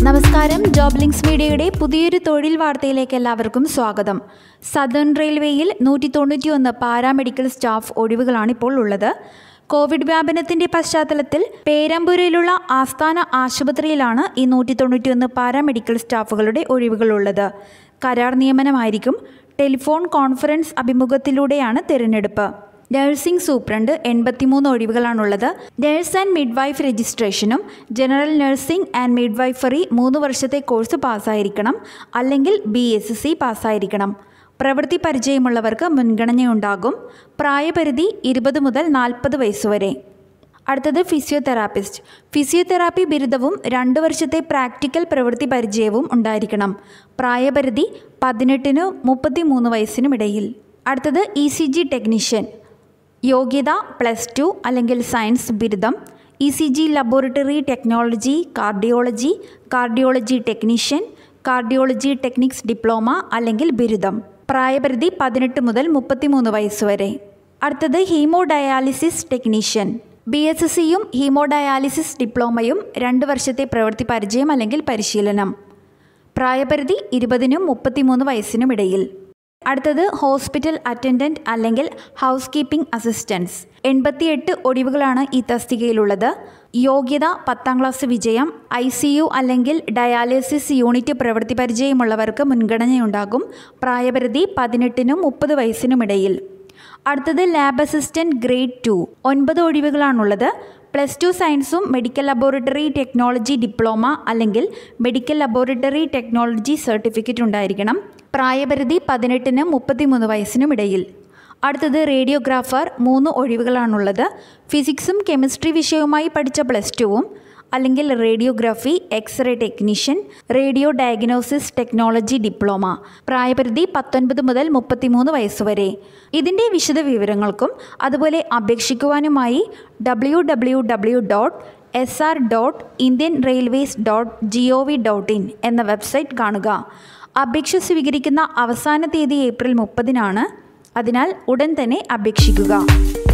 നമസ്കാരം job links മീഡിയയുടെ പുതിയൊരു തൊഴിൽ വാർത്തയിലേക്ക് എല്ലാവർക്കും സ്വാഗതം സദേൺ റെയിൽവേയിൽ നൂറ്റി തൊണ്ണൂറ്റിയൊന്ന് പാരാമെഡിക്കൽ സ്റ്റാഫ് ഒഴിവുകളാണ് ഇപ്പോൾ ഉള്ളത് കോവിഡ് വ്യാപനത്തിന്റെ പശ്ചാത്തലത്തിൽ പേരാമ്പൂരിലുള്ള ആസ്ഥാന ആശുപത്രിയിലാണ് ഈ നൂറ്റി തൊണ്ണൂറ്റിയൊന്ന് പാരാമെഡിക്കൽ സ്റ്റാഫുകളുടെ ഒഴിവുകളുള്ളത് കരാർ നിയമനമായിരിക്കും ടെലിഫോൺ കോൺഫറൻസ് അഭിമുഖത്തിലൂടെയാണ് തിരഞ്ഞെടുപ്പ് നഴ്സിംഗ് സൂപ്രണ്ട് എൺപത്തിമൂന്ന് ഒഴിവുകളാണുള്ളത് നഴ്സ് ആൻഡ് മിഡ്വൈഫ് രജിസ്ട്രേഷനും ജനറൽ നഴ്സിംഗ് ആൻഡ് മിഡ്വൈഫറി മൂന്ന് വർഷത്തെ കോഴ്സ് പാസ്സായിരിക്കണം അല്ലെങ്കിൽ ബി എസ് സി പാസ്സായിരിക്കണം പ്രവൃത്തി പരിചയമുള്ളവർക്ക് മുൻഗണനയുണ്ടാകും പ്രായപരിധി ഇരുപത് മുതൽ നാൽപ്പത് വയസ്സുവരെ അടുത്തത് ഫിസിയോതെറാപ്പിസ്റ്റ് ഫിസിയോതെറാപ്പി ബിരുദവും രണ്ട് വർഷത്തെ പ്രാക്ടിക്കൽ പ്രവൃത്തി പരിചയവും ഉണ്ടായിരിക്കണം പ്രായപരിധി പതിനെട്ടിന് മുപ്പത്തി മൂന്ന് വയസ്സിനും ഇടയിൽ അടുത്തത് ഇ സി ജി ടെക്നീഷ്യൻ യോഗ്യത പ്ലസ് ടു അല്ലെങ്കിൽ സയൻസ് ബിരുദം E C G laboratory technology cardiology cardiology technician cardiology techniques diploma അല്ലെങ്കിൽ ബിരുദം പ്രായപരിധി പതിനെട്ട് മുതൽ മുപ്പത്തിമൂന്ന് വയസ്സ് വരെ അടുത്തത് haemodialysis technician B S S സിയും ഹീമോഡയാലിസിസ് ഡിപ്ലോമയും രണ്ട് വർഷത്തെ പ്രവൃത്തി പരിചയം അല്ലെങ്കിൽ പരിശീലനം പ്രായപരിധി ഇരുപതിനും മുപ്പത്തിമൂന്ന് വയസ്സിനും ഇടയിൽ അടുത്തത് ഹോസ്പിറ്റൽ അറ്റൻഡൻറ്റ് അല്ലെങ്കിൽ ഹൗസ് കീപ്പിംഗ് അസിസ്റ്റൻസ് എൺപത്തിയെട്ട് ഒഴിവുകളാണ് ഈ തസ്തികയിലുള്ളത് യോഗ്യത പത്താം ക്ലാസ് വിജയം ഐ സി യു അല്ലെങ്കിൽ ഡയാലിസിസ് യൂണിറ്റ് പ്രവൃത്തി പരിചയമുള്ളവർക്ക് മുൻഗണനയുണ്ടാകും പ്രായപരിധി പതിനെട്ടിനും മുപ്പത് വയസ്സിനും ഇടയിൽ അടുത്തത് ലാബ് അസിസ്റ്റൻറ്റ് ഗ്രേഡ് ടു ഒൻപത് ഒഴിവുകളാണുള്ളത് പ്ലസ് ടു സയൻസും മെഡിക്കൽ ലബോറട്ടറി ടെക്നോളജി ഡിപ്ലോമ അല്ലെങ്കിൽ മെഡിക്കൽ ലബോറട്ടറി ടെക്നോളജി സർട്ടിഫിക്കറ്റ് ഉണ്ടായിരിക്കണം പ്രായപരിധി പതിനെട്ടിനും മുപ്പത്തിമൂന്ന് വയസ്സിനും ഇടയിൽ അടുത്തത് റേഡിയോഗ്രാഫർ മൂന്ന് ഒഴിവുകളാണുള്ളത് ഫിസിക്സും കെമിസ്ട്രി വിഷയവുമായി പഠിച്ച പ്ലസ് ടുവും അല്ലെങ്കിൽ radiography x-ray technician radio diagnosis technology diploma പ്രായപരിധി പത്തൊൻപത് മുതൽ മുപ്പത്തിമൂന്ന് വയസ്സ് വരെ ഇതിൻ്റെ വിശദ വിവരങ്ങൾക്കും അതുപോലെ അപേക്ഷിക്കുവാനുമായി W W W dot S R dot Indian railways dot G O V dot in എന്ന വെബ്സൈറ്റ് കാണുക അപേക്ഷ സ്വീകരിക്കുന്ന അവസാന തീയതി ഏപ്രിൽ മുപ്പതിനാണ് അതിനാൽ ഉടൻ തന്നെ അപേക്ഷിക്കുക